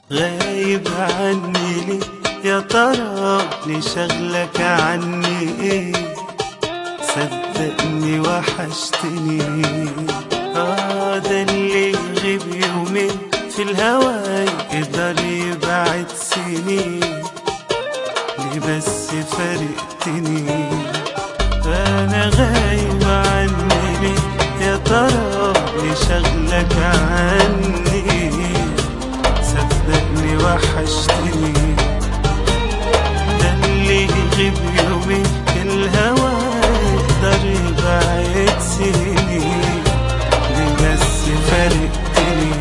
غايب عني ليه يا ترى ليه شغلك عني ايه صدقني وحشتني اه ده اللي يغيب يومين في الهوا يقدر يبعد سنين ليه بس فارقتني انا غايب عني ليه يا ترى ليه شغلك عني صدقني وحشتني ده اللي يغيب يومين في الهوا يقدر يبعد سنين ليه بس فارقتني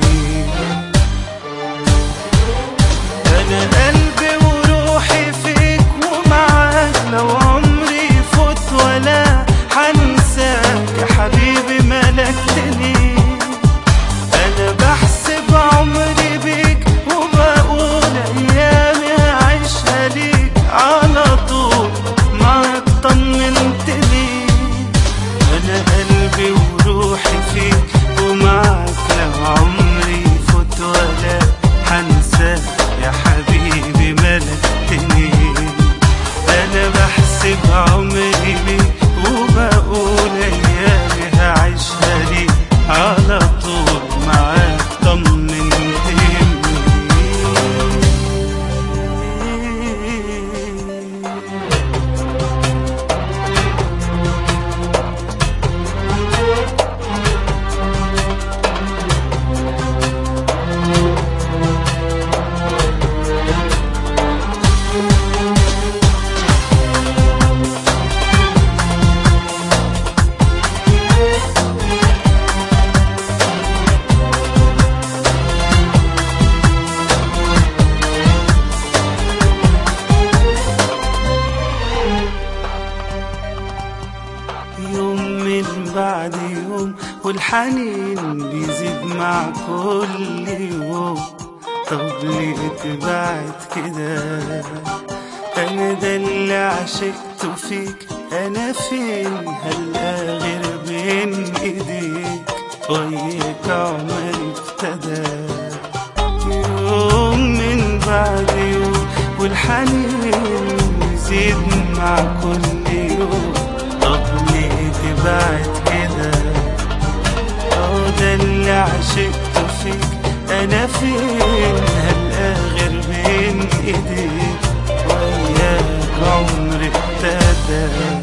انا قلبي وروحي فيك ومعاك لو عمري يفوت ولا حنساك يا حبيبي ملكتني انا بحسب عمري بيك وبقول ايامي هعيشها ليك على طول معاك طمنتني انا قلبي وروحي فيك ومعاك لو عمري يفوت ولا حنساك يا حبيبي ملكتني انا بحسب عمري بيك وبقول ايامي هعيشها ليك على طول معاك طمنتني يوم من بعد يوم والحنين بيزيد مع كل يوم طب ليه تبعد كده انا ده اللي عشقته فيك انا فين هلقى غير بين ايديك وياك عمري ابتدى يوم من بعد يوم والحنين يزيد مع كل يوم طب ليه تبعد كده اه ده اللي عشقته فيك انا فين هلقى غير بين ايديك وياك عمري ابتدى